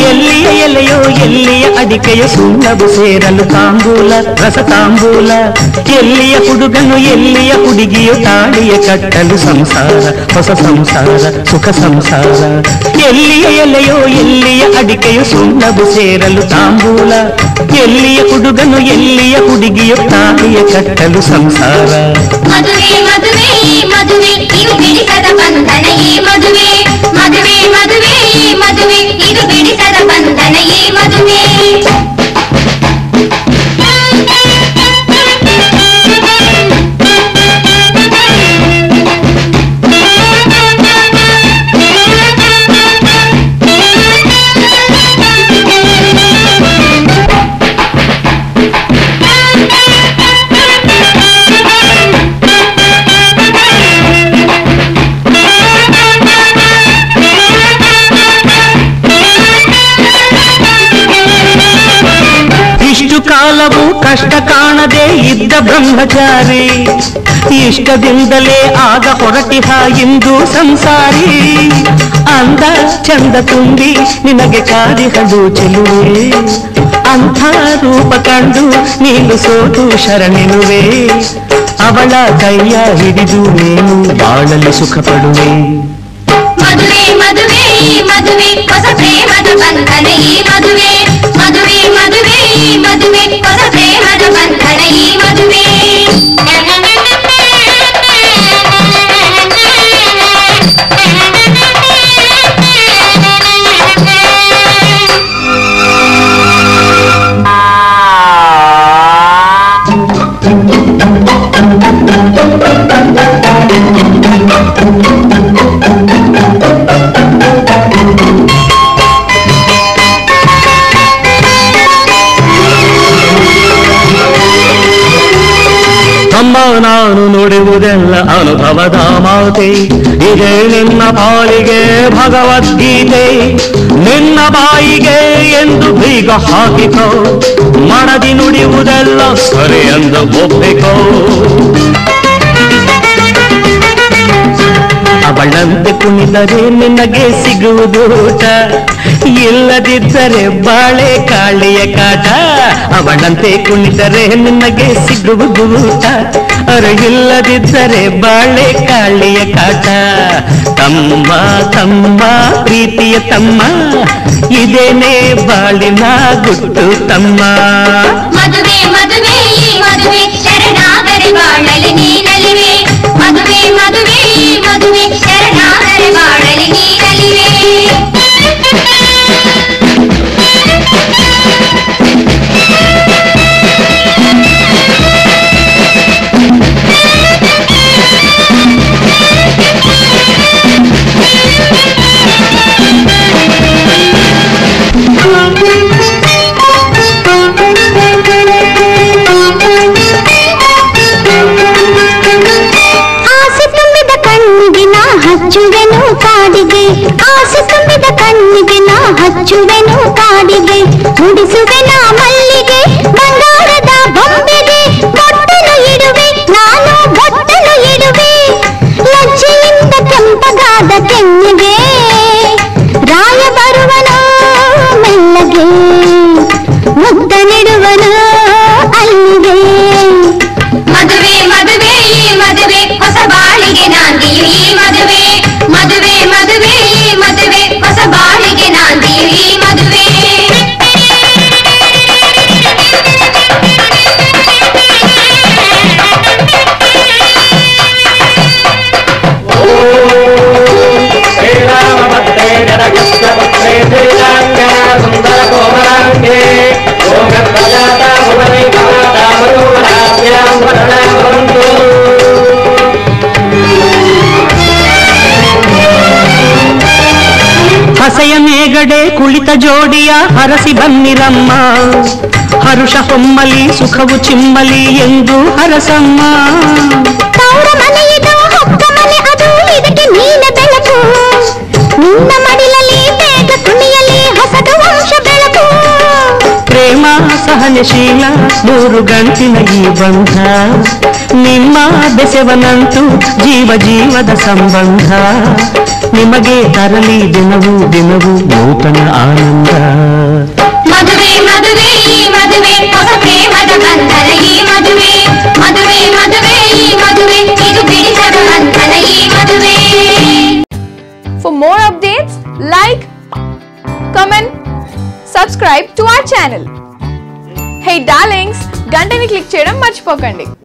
ಎಲ್ಲಿಯ ಎಲೆಯೋ ಎಲ್ಲಿಯ ಅಡಿಕೆಯ ಸುಣ್ಣವು ಸೇರಲು ತಾಂಬೂಲ ರಸ ತಾಂಬೂಲ ಎಲ್ಲಿಯ ಹುಡುಗನು ಎಲ್ಲಿಯ ಹುಡುಗಿಯು ತಾಳಿಯ ಕಟ್ಟಲು ಸಂಸಾರ ಹೊಸ ಸಂಸಾರ ಸುಖ ಸಂಸಾರ ಎಲ್ಲಿಯ ಎಲೆಯೋ ಎಲ್ಲಿಯ ಅಡಿಕೆಯು ಸುಣ್ಣವು ಸೇರಲು ತಾಂಬೂಲ ಎಲ್ಲಿಯ ಹುಡುಗನು ಎಲ್ಲಿಯ ಹುಡುಗಿಯು ತಾಳಿಯ ಕಟ್ಟಲು ಸಂಸಾರ ಮದುವೆ ಮದುವೆ ಈ ಮದುವೆ ಇದು ಬಿಡಿಸದ ಬಂಧನ ಈ ಮದುವೆ ಮದುವೆ ಮದುವೆ ಈ ಮದುವೆ ಇದು ಬಿಡಿಸದ ಬಂಧನ ಈ ಮದುವೆ ಇಷ್ಟು ಕಾಲವು ಕಷ್ಟ ಕಾಣದೆ ಇದ್ದ ಬ್ರಹ್ಮಚಾರಿ ಇಷ್ಟದಿಂದಲೇ ಆಗ ಹೊರಟಿಹ ಇಂದು ಸಂಸಾರಿ ಅಂದ ಚಂದ ತುಂಬಿ ನಿನಗೆ ಕಾದಿಹದು ಚೆಲುವೆ ಅಂಥ ರೂಪ ಕಂಡು ನೀನು ಸೋತು ಶರಣೆನುವೆ ಅವಳ ಕೈಯ ಹಿಡಿದು ನೀನು ಬಾಳಲು ಸುಖ ಪಡುವೆ ಮದುವೆ ಮದುವೆ ಈ ಮದುವೆ ಹೊಸ ಪ್ರೇಮದ ಬಂಧನ ಈ ಮದುವೆ ಮದುವೆ ಮದುವೆ ಈ ಮದುವೆ ಹೊಸ ಪ್ರೇಮದ ಬಂಧನ ಈ ಮದುವೆ ಅಮ್ಮ ನಾನು ನುಡಿಯುವುದೆಲ್ಲ ಅನುಭವದ ಮಾತೆ ಇದೇ ನಿನ್ನ ಪಾಲಿಗೆ ಭಗವದ್ಗೀತೆ ನಿನ್ನ ಬಾಯಿಗೆ ಎಂದು ಬೀಗ ಹಾಕಿಕೋ ಮನದಿ ನುಡಿಯುವುದೆಲ್ಲ ಸರಿ ಎಂದು ಒಪ್ಪಿಕೋ ಅವಳಂತೆ ಕುಣಿದರೆ ನಿನಗೆ ಸಿಗುವುದು ಊಟ ಇಲ್ಲದಿದ್ದರೆ ಬಾಳೆ ಕಾಳಿಯ ಕಾಟ ಅವಳಂತೆ ಕುಣಿದರೆ ನಿನಗೆ ಸಿಗುವುದು ಊಟ ಅರೆ ಇಲ್ಲದಿದ್ದರೆ ಬಾಳೆ ಕಾಳಿಯ ಕಾಟ ತಮ್ಮ ತಮ್ಮ ಪ್ರೀತಿಯ ತಮ್ಮ ಇದೇನೇ ಬಾಳಿನ ಗುಟ್ಟು ತಮ್ಮ ಮದುವೆ ಮದುವೆ ಈ ಮದುವೆ ಶರಣಾದರೆ ಬಾಳಲಿ ನೀನಲಿವೆ ಮದುವೆ ಮದುವೆ ಈ ಮದುವೆ ಶರಣಾದರೆ ಬಾಳಲಿ ನೀನಲಿವೆ ಆಸೆ ತುಂಬಿದ ಕಣ್ಣಿಗೆ ನಾ ಹಚ್ಚುವೆನು ಕಾಡಿಗೆ ಆಸೆ ತುಂಬಿದ ಕಣ್ಣಿಗೆ ನಾ ಹಚ್ಚುವೆನು ಕಾಡಿಗೆ ಮುಡಿಸುವೆ ನಾ ಮಲ್ಲಿಗೆ ಬಂಗಾರದ ಬೊಂಬೆಗೆ ಬೊಟ್ಟಲು ಇಡುವೆ ನಾನು ಬೊಟ್ಟಲು ಇಡುವೆ ಲಜ್ಜೆಯಿಂದ ಕೆಂಪಗಾದ ಕೆನ್ನಿಗೆ ರಾಯ ಬರುವನು ಮೆಲ್ಲಗೆ ಮುದ್ದ ನೆಡುವನು ಅಲ್ಲಿಗೆ ಮದುವೆ ಮದುವೆ ಈ ಮದುವೆ ಹೊಸ ಬಾಳಿಗೆ ನಾಂದಿಯು ಈ ಮದುವೆ ಮದುವೆ ಮದುವೆ ಈ ಮದುವೆ ಹೊಸ ಬಾಳಿಗೆ ನಾಂದಿಯು ಈ ಮದುವೆ ಶ್ರೀರಾಮಭಕ್ತೇ ಜಗತ್ಪುತ್ರೇ ಶ್ರೀರಾಂಗಣ ಸುಂದರ ಕೋಮಲಾಂಗೆ ಭೋಗಪ್ರಜಾತ ಭುವನೇ ಭವಾತ ಮಧುಮರಾಭ್ಯಾಂ ವರ್ಣಾವಂತು ಹಸೆಯ ಮೇಗಡೆ ಕುಳಿತ ಜೋಡಿಯ ಹರಸಿ ಬನ್ನಿರಮ್ಮ ಹರುಷ ಹೊಮ್ಮಲಿ ಸುಖವು ಚಿಮ್ಮಲಿ ಎಂದು ಹರಸಮ್ಮ ತೌರ ಮನೆಯಿದು ಹೊಕ್ಕ ಮನೆ ಅದು ಇದಕ್ಕೆ ನೀನ ಬೆಳಕು ನಿನ್ನ ಮಡಿಲಲ್ಲಿ ಬೇಗ ಕುಣಿಯಲಿ ಹೊಸದು ವಂಶ ಬೆಳಕು ಪ್ರೇಮ ಸಹ ಸಹನಶೀಲ ಮೂರು ಗಂಟಿನ ಈ ಬಂಧ ನಿಮ್ಮ ಬೆಸೆವನಂತೂ ಜೀವ ಜೀವದ ಸಂಬಂಧ ನಿಮಗೆ ತರಲಿ ದಿನವೂ ದಿನವೂ ನೂತನ ಆನಂದ ಮದುವೆ ಮದುವೆ ಈ ಮದುವೆ ಹೊಸ ಪ್ರೇಮದ ಬಂಧನ ಈ ಮದುವೆ ಮದುವೆ ಮದುವೆ ಈ ಮದುವೆ ಇದು ಬಿಡಿಸದ ಬಂಧನ ಈ ಮದುವೆ For more updates, like, comment, subscribe to our channel. Hey darlings, గంటని click చేయడం మర్చిపోకండి